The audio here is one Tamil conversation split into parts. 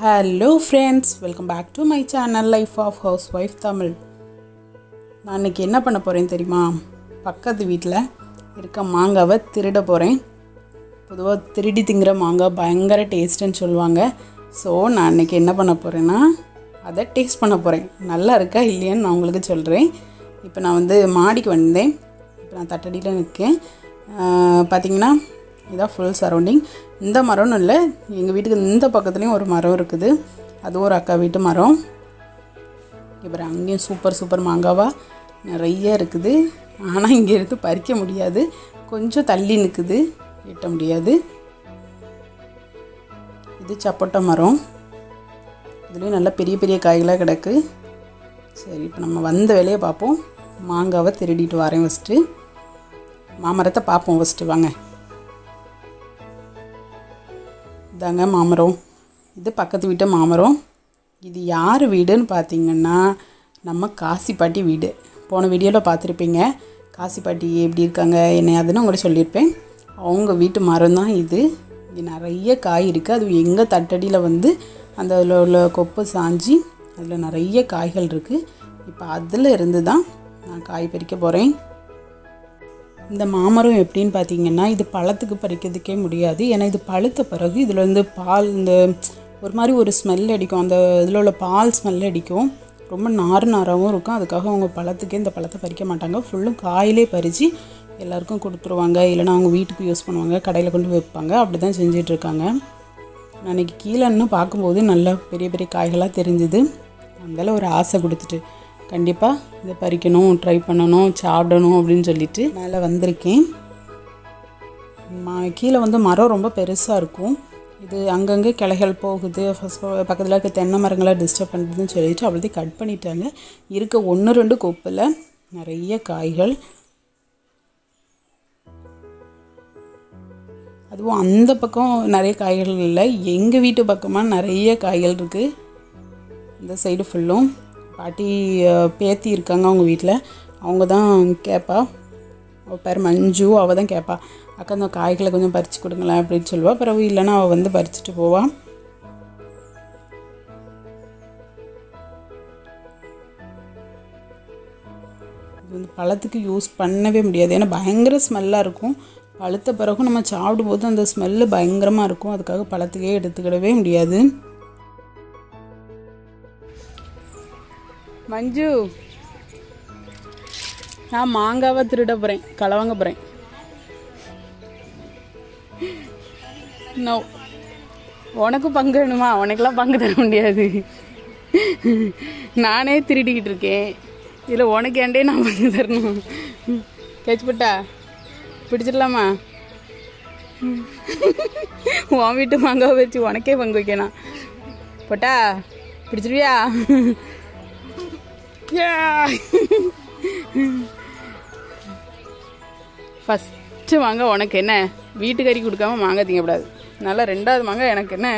hello friends welcome back to my channel life of housewife Tamil நான் இன்றைக்கி என்ன பண்ண போகிறேன் தெரியுமா பக்கத்து வீட்டில் இருக்க மாங்காவை திருட போகிறேன் பொதுவாக திருடி திங்கிற மாங்காய் பயங்கர டேஸ்ட்டுன்னு சொல்லுவாங்க ஸோ நான் இன்றைக்கி என்ன பண்ண போகிறேன்னா அதை டேஸ்ட் பண்ண போகிறேன் நல்லா இருக்கா இல்லையான்னு நான் உங்களுக்கு சொல்கிறேன் இப்போ நான் வந்து மாடிக்கு வந்தேன் இப்போ நான் தட்டடியில் நிற்கேன் பார்த்தீங்கன்னா இதான் ஃபுல் சரௌண்டிங் இந்த மரம்னு இல்லை எங்கள் வீட்டுக்கு இந்த பக்கத்துலேயும் ஒரு மரம் இருக்குது அதுவும் ஒரு அக்கா வீட்டு மரம் இப்போ அங்கேயும் சூப்பர் சூப்பர் மாங்காவா நிறைய இருக்குது ஆனால் இங்கே இருந்து பறிக்க முடியாது கொஞ்சம் தள்ளி நிற்குது எட்ட முடியாது இது சப்போட்டா மரம் இதுலேயும் நல்லா பெரிய பெரிய காய்களாக கிடக்கு சரி இப்போ நம்ம வந்த வேலையை பார்ப்போம் மாங்காவை திருடிட்டு வரேன் ஃபஸ்ட்டு மாமரத்தை பார்ப்போம் ஃபஸ்ட்டு வாங்க இதாங்க மாமரம் இது பக்கத்து வீட்டு மாமரம் இது யார் வீடுன்னு பார்த்தீங்கன்னா நம்ம காசிப்பாட்டி வீடு போன வீடியோவில் பார்த்துருப்பீங்க காசிப்பாட்டி எப்படி இருக்காங்க என்ன அதுன்னு கூட சொல்லியிருப்பேன் அவங்க வீட்டு மரம் தான் இது இங்கே நிறைய காய் இருக்குது அது எங்கள் தட்டடியில் வந்து அந்த அதில் உள்ள கொப்பு சாஞ்சி அதில் நிறைய காய்கள் இருக்குது இப்போ அதில் இருந்து தான் நான் காய் பறிக்க போகிறேன் இந்த மாமரம் எப்படின்னு பார்த்தீங்கன்னா இது பழத்துக்கு பறிக்கிறதுக்கே முடியாது ஏன்னா இது பழுத்த பிறகு இதில் வந்து பால் இந்த ஒரு மாதிரி ஒரு ஸ்மெல் அடிக்கும் அந்த இதில் உள்ள பால் ஸ்மெல் அடிக்கும் ரொம்ப நார் நாராகவும் இருக்கும் அதுக்காக அவங்க பழத்துக்கே இந்த பழத்தை பறிக்க மாட்டாங்க ஃபுல்லும் காயிலே பறித்து எல்லாருக்கும் கொடுத்துருவாங்க இல்லைனா அவங்க வீட்டுக்கு யூஸ் பண்ணுவாங்க கடையில் கொண்டு வைப்பாங்க அப்படி தான் செஞ்சிட்ருக்காங்க நான் அன்றைக்கி கீழே இன்னும் பார்க்கும்போது நல்லா பெரிய பெரிய காய்களாக தெரிஞ்சுது அதனால ஒரு ஆசை கொடுத்துட்டு கண்டிப்பாக இதை பறிக்கணும் ட்ரை பண்ணணும் சாப்பிடணும் அப்படின்னு சொல்லிட்டு மேலே வந்திருக்கேன் மா கீழே வந்து மரம் ரொம்ப பெருசாக இருக்கும் இது அங்கங்கே கிளைகள் போகுது ஃபஸ்ட் பக்கத்தில் இருக்க தென்னை மரங்களை டிஸ்டர்ப் பண்ணுறதுன்னு சொல்லிட்டு அவ்வளோத்தையும் கட் பண்ணிட்டாங்க இருக்க ஒன்று ரெண்டு கொப்பில் நிறைய காய்கள் அதுவும் அந்த பக்கம் நிறைய காய்கள் இல்லை எங்கள் வீட்டு பக்கமாக நிறைய காய்கள் இருக்குது இந்த சைடு ஃபுல்லும் பாட்டி பேத்தி இருக்காங்க அவங்க வீட்டில் அவங்க தான் கேட்பா அவள் பேர் மஞ்சு அவள் தான் கேட்பா அக்கா அந்த காய்களை கொஞ்சம் பறித்து கொடுங்களேன் அப்படின்னு சொல்லுவாள் பிறகு இல்லைன்னா அவள் வந்து பறிச்சுட்டு போவாள் இது வந்து பழத்துக்கு யூஸ் பண்ணவே முடியாது ஏன்னா பயங்கர ஸ்மெல்லாக இருக்கும் பழுத்த பிறகும் நம்ம சாப்பிடும்போது அந்த ஸ்மெல்லு பயங்கரமாக இருக்கும் அதுக்காக பழத்துக்கே எடுத்துக்கிடவே முடியாது மஞ்சு நான் மாங்காவை திருட போகிறேன் களை வாங்க போகிறேன் நோ உனக்கு பங்கு வேணுமா உனக்கெல்லாம் பங்கு தர முடியாது நானே திருடிக்கிட்டு இருக்கேன் இதில் உனக்கு ஏண்டே நான் பங்கு தரணும் கேட்ச் போட்டா பிடிச்சிடலாமா உன் வீட்டு மாங்காவை வச்சு உனக்கே பங்கு வைக்கணும் போட்டா பிடிச்சிருவியா ஃபஸ்ட்டு மாங்காய் உனக்கு என்ன வீட்டுக்கறி கொடுக்காம மாங்காய் திங்கக்கூடாது நல்லா ரெண்டாவது மாங்காய் எனக்கு என்ன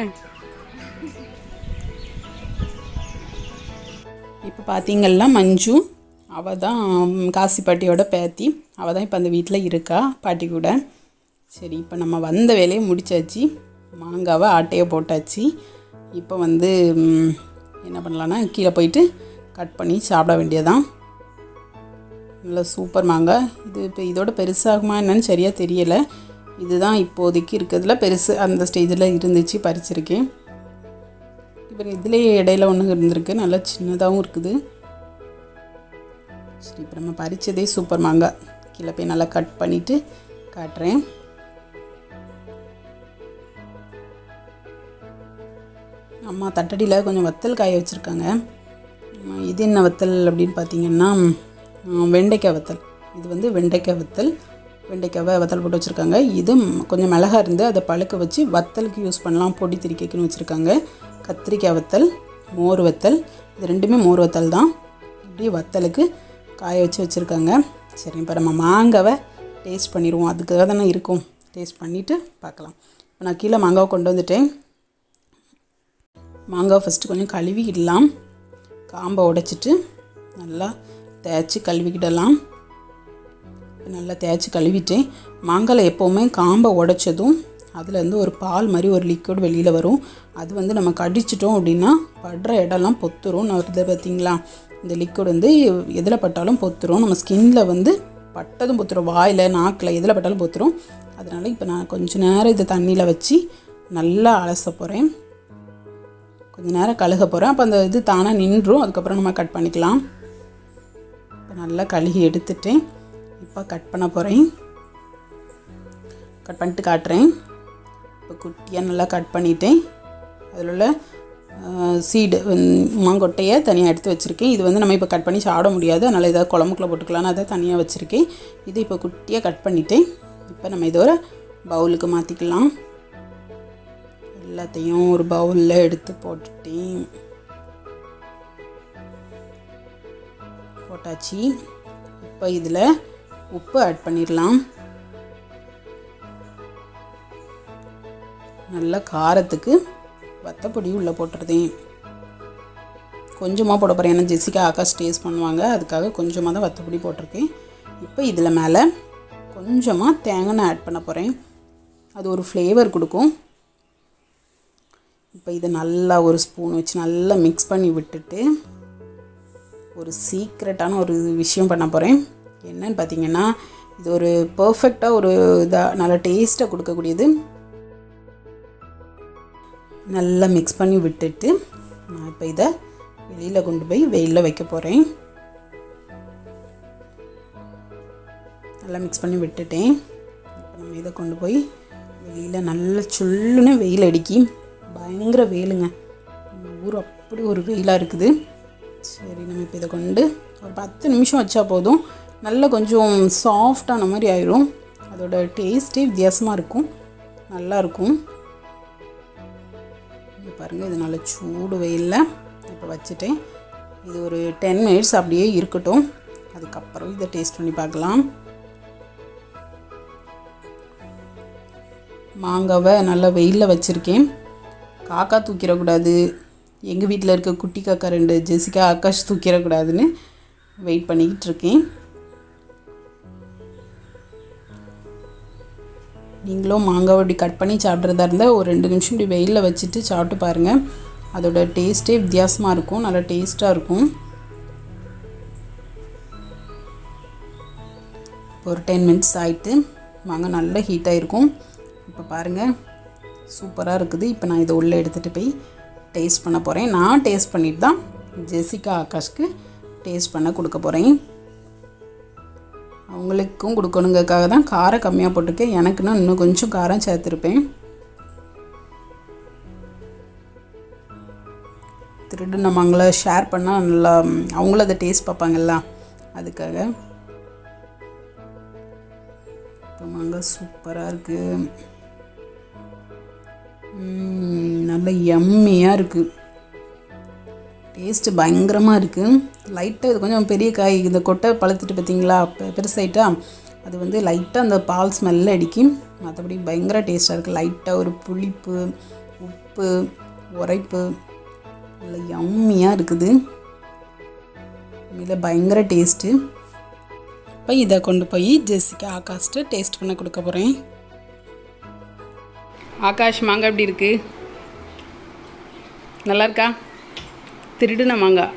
இப்போ பார்த்தீங்கன்னா மஞ்சு அவள் தான் காசி பாட்டியோட பேத்தி அவள் தான் இப்போ அந்த வீட்டில் இருக்கா பாட்டி கூட சரி இப்போ நம்ம வந்த வேலையை முடிச்சாச்சு மாங்காவை ஆட்டையை போட்டாச்சு இப்போ வந்து என்ன பண்ணலான்னா கீழே போயிட்டு கட் பண்ணி சாப்பிட வேண்டியதான் நல்லா சூப்பர் மாங்காய் இது இப்போ இதோட பெருசாகுமா என்னன்னு சரியாக தெரியலை இதுதான் இப்போதைக்கு இருக்கிறதுல பெருசு அந்த ஸ்டேஜில் இருந்துச்சு பறிச்சிருக்கேன் இப்போ இதுலேயே இடையில ஒன்று இருந்திருக்கு நல்லா சின்னதாகவும் இருக்குது சரி இப்போ நம்ம பறித்ததே சூப்பர் மாங்காய் கீழே போய் நல்லா கட் பண்ணிவிட்டு காட்டுறேன் அம்மா தட்டடியில் கொஞ்சம் வத்தல் காய வச்சுருக்காங்க இது என்ன வத்தல் அப்படின்னு பார்த்தீங்கன்னா வெண்டைக்காய் வத்தல் இது வந்து வெண்டைக்காய் வத்தல் வெண்டைக்காவை வத்தல் போட்டு வச்சுருக்காங்க இது கொஞ்சம் மிளகா இருந்து அதை பழுக்க வச்சு வத்தலுக்கு யூஸ் பண்ணலாம் பொடி திரிக்கைக்குன்னு வச்சுருக்காங்க கத்திரிக்காய் வத்தல் மோர் வத்தல் இது ரெண்டுமே மோர் வத்தல் தான் இப்படி வத்தலுக்கு காய வச்சு வச்சுருக்காங்க சரி இப்போ நம்ம மாங்காவை டேஸ்ட் பண்ணிடுவோம் அதுக்காக தானே இருக்கும் டேஸ்ட் பண்ணிவிட்டு பார்க்கலாம் இப்போ நான் கீழே மாங்காவை கொண்டு வந்துட்டேன் மாங்காவை ஃபஸ்ட்டு கொஞ்சம் கழுவிக்கிடலாம் காம்பை உடைச்சிட்டு நல்லா தேய்ச்சி கழுவிக்கிடலாம் நல்லா தேய்ச்சி கழுவிட்டேன் மாங்காயில் எப்போவுமே காம்பை உடைச்சதும் அதுலேருந்து ஒரு பால் மாதிரி ஒரு லிக்விட் வெளியில் வரும் அது வந்து நம்ம கடிச்சிட்டோம் அப்படின்னா படுற இடம்லாம் பொத்துரும் நான் வருது பார்த்தீங்களா இந்த லிக்விட் வந்து எதில் பட்டாலும் பொத்துரும் நம்ம ஸ்கின்ல வந்து பட்டதும் பொத்துரும் வாயில் நாக்கில் எதில் பட்டாலும் பொத்துரும் அதனால் இப்போ நான் கொஞ்ச நேரம் இதை தண்ணியில் வச்சு நல்லா அலச போகிறேன் கொஞ்ச நேரம் கழுக போகிறேன் அப்போ அந்த இது தானாக நின்றும் அதுக்கப்புறம் நம்ம கட் பண்ணிக்கலாம் இப்போ நல்லா கழுகி எடுத்துட்டேன் இப்போ கட் பண்ண போகிறேன் கட் பண்ணிட்டு காட்டுறேன் இப்போ குட்டியாக நல்லா கட் பண்ணிட்டேன் அதில் உள்ள சீடு மாங்கொட்டையை தனியாக எடுத்து வச்சுருக்கேன் இது வந்து நம்ம இப்போ கட் பண்ணி சாப்பிட முடியாது அதனால் ஏதாவது குழம்புக்குள்ள போட்டுக்கலாம்னு அதை தனியாக வச்சுருக்கேன் இது இப்போ குட்டியாக கட் பண்ணிட்டேன் இப்போ நம்ம இதை ஒரு பவுலுக்கு மாற்றிக்கலாம் எல்லாத்தையும் ஒரு பவுலில் எடுத்து போட்டுட்டேன் போட்டாச்சு இப்போ இதில் உப்பு ஆட் பண்ணிடலாம் நல்ல காரத்துக்கு வத்தப்பொடி உள்ளே போட்டுருதேன் கொஞ்சமாக போட போகிறேன் ஏன்னா ஜெசிகா ஆகாஷ் டேஸ்ட் பண்ணுவாங்க அதுக்காக கொஞ்சமாக தான் வத்தப்பொடி போட்டிருக்கேன் இப்போ இதில் மேலே கொஞ்சமாக தேங்காய் ஆட் பண்ண போகிறேன் அது ஒரு ஃப்ளேவர் கொடுக்கும் இப்போ இதை நல்லா ஒரு ஸ்பூன் வச்சு நல்லா மிக்ஸ் பண்ணி விட்டுட்டு ஒரு சீக்ரெட்டான ஒரு விஷயம் பண்ண போகிறேன் என்னன்னு பார்த்தீங்கன்னா இது ஒரு பர்ஃபெக்டாக ஒரு இதாக நல்ல டேஸ்ட்டாக கொடுக்கக்கூடியது நல்லா மிக்ஸ் பண்ணி விட்டுட்டு நான் இப்போ இதை வெளியில் கொண்டு போய் வெயிலில் வைக்க போகிறேன் நல்லா மிக்ஸ் பண்ணி விட்டுட்டேன் இப்போ நம்ம இதை கொண்டு போய் வெளியில் நல்லா சுள்ளுன்னு வெயில் அடிக்கி பயங்கர வெயிலுங்க இந்த ஊர் அப்படி ஒரு வெயிலாக இருக்குது சரி நம்ம இப்போ இதை கொண்டு ஒரு பத்து நிமிஷம் வச்சா போதும் நல்லா கொஞ்சம் சாஃப்டான மாதிரி ஆயிரும் அதோட டேஸ்ட்டே வித்தியாசமாக இருக்கும் நல்லா இருக்கும் இங்கே பாருங்கள் இது நல்ல சூடு வெயிலில் இப்போ வச்சுட்டேன் இது ஒரு டென் மினிட்ஸ் அப்படியே இருக்கட்டும் அதுக்கப்புறம் இதை டேஸ்ட் பண்ணி பார்க்கலாம் மாங்காவை நல்லா வெயிலில் வச்சுருக்கேன் காக்கா தூக்கிடக்கூடாது எங்கள் வீட்டில் இருக்க குட்டி காக்கா ரெண்டு ஜெசிகா ஆகாஷ் தூக்கிடக்கூடாதுன்னு வெயிட் பண்ணிக்கிட்டு இருக்கேன் நீங்களும் மாங்காவை இப்படி கட் பண்ணி சாப்பிட்றதா இருந்தால் ஒரு ரெண்டு நிமிஷம் இப்படி வெயிலில் வச்சுட்டு சாப்பிட்டு பாருங்கள் அதோட டேஸ்ட்டே வித்தியாசமாக இருக்கும் நல்லா டேஸ்ட்டாக இருக்கும் ஒரு டென் மினிட்ஸ் ஆகிட்டு மாங்காய் நல்லா ஹீட்டாக இருக்கும் இப்போ பாருங்கள் சூப்பராக இருக்குது இப்போ நான் இதை உள்ளே எடுத்துகிட்டு போய் டேஸ்ட் பண்ண போகிறேன் நான் டேஸ்ட் பண்ணிட்டு தான் ஜெசிகா ஆகாஷ்க்கு டேஸ்ட் பண்ண கொடுக்க போகிறேன் அவங்களுக்கும் கொடுக்கணுங்கிறதுக்காக தான் காரம் கம்மியாக போட்டிருக்கேன் எனக்குன்னா இன்னும் கொஞ்சம் காரம் சேர்த்துருப்பேன் திருடு நம்ம அவங்கள ஷேர் பண்ணால் நல்லா அவங்களும் அதை டேஸ்ட் பார்ப்பாங்கல்ல அதுக்காக இப்போ மாங்காய் சூப்பராக இருக்குது நல்ல எம்மியாக இருக்குது டேஸ்ட்டு பயங்கரமாக இருக்குது லைட்டாக இது கொஞ்சம் பெரிய காய் இந்த கொட்டை பழுத்துட்டு பார்த்தீங்களா பெ- பெருசாயிட்டா அது வந்து லைட்டாக அந்த பால் ஸ்மெல்ல அடிக்கும் மற்றபடி பயங்கர டேஸ்ட்டாக இருக்குது லைட்டாக ஒரு புளிப்பு உப்பு உரைப்பு நல்ல யம்மியாக இருக்குது இதில் பயங்கர டேஸ்ட்டு இப்போ இதை கொண்டு போய் ஜெஸ்ஸிக்கு ஆகாஷ்ட்டு டேஸ்ட் பண்ண கொடுக்க போகிறேன் ஆகாஷ் மாங்காய் எப்படி இருக்கு நல்லா இருக்கா திருடுன மாங்காய்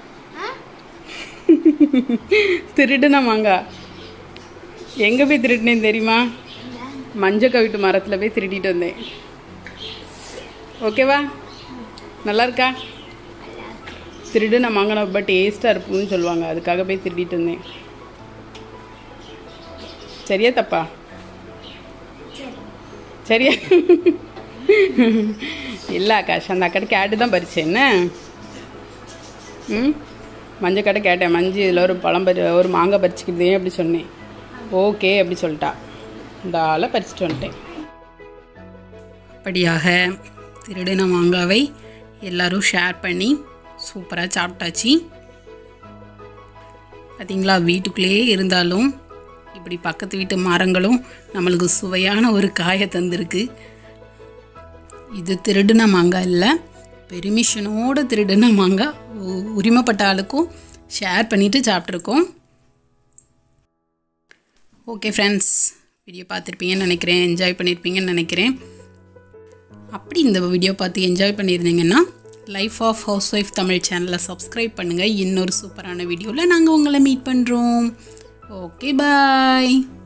திருடுன மாங்காய் எங்கே போய் திருடினேன் தெரியுமா மஞ்சள் கவிட்டு மரத்தில் போய் திருடிட்டு வந்தேன் ஓகேவா நல்லா இருக்கா திருடுன மாங்காய் ரொம்ப டேஸ்ட்டாக இருக்கும்னு சொல்லுவாங்க அதுக்காக போய் திருடிட்டு வந்தேன் சரியா தப்பா சரியா இல்லை ஆகாஷ் அந்த அக்கடை கேட்டு தான் பறிச்சேன் என்ன ம் மஞ்சள் கடை கேட்டேன் மஞ்சள் இதில் ஒரு பழம் பறி ஒரு மாங்காய் பறிச்சுக்கிட்டே அப்படி சொன்னேன் ஓகே அப்படி சொல்லிட்டா இந்த ஆளை பறிச்சுட்டு வந்துட்டேன் அப்படியாக திருடின மாங்காவை எல்லாரும் ஷேர் பண்ணி சூப்பராக சாப்பிட்டாச்சு பார்த்தீங்களா வீட்டுக்குள்ளேயே இருந்தாலும் இப்படி பக்கத்து வீட்டு மரங்களும் நம்மளுக்கு சுவையான ஒரு காயை தந்திருக்கு இது திருடின மாங்காய் இல்லை பெர்மிஷனோட திருடின மாங்காய் உ- உரிமைப்பட்ட ஆளுக்கும் ஷேர் பண்ணிவிட்டு சாப்பிட்ருக்கோம் ஓகே ஃப்ரெண்ட்ஸ் வீடியோ பார்த்துருப்பீங்கன்னு நினைக்கிறேன் என்ஜாய் பண்ணியிருப்பீங்கன்னு நினைக்கிறேன் அப்படி இந்த வீடியோ பார்த்து என்ஜாய் பண்ணியிருந்தீங்கன்னா life of housewife Tamil சேனலை சப்ஸ்கிரைப் பண்ணுங்கள் இன்னொரு சூப்பரான வீடியோவில் நாங்கள் உங்களை மீட் பண்ணுறோம் ஓகே பாய்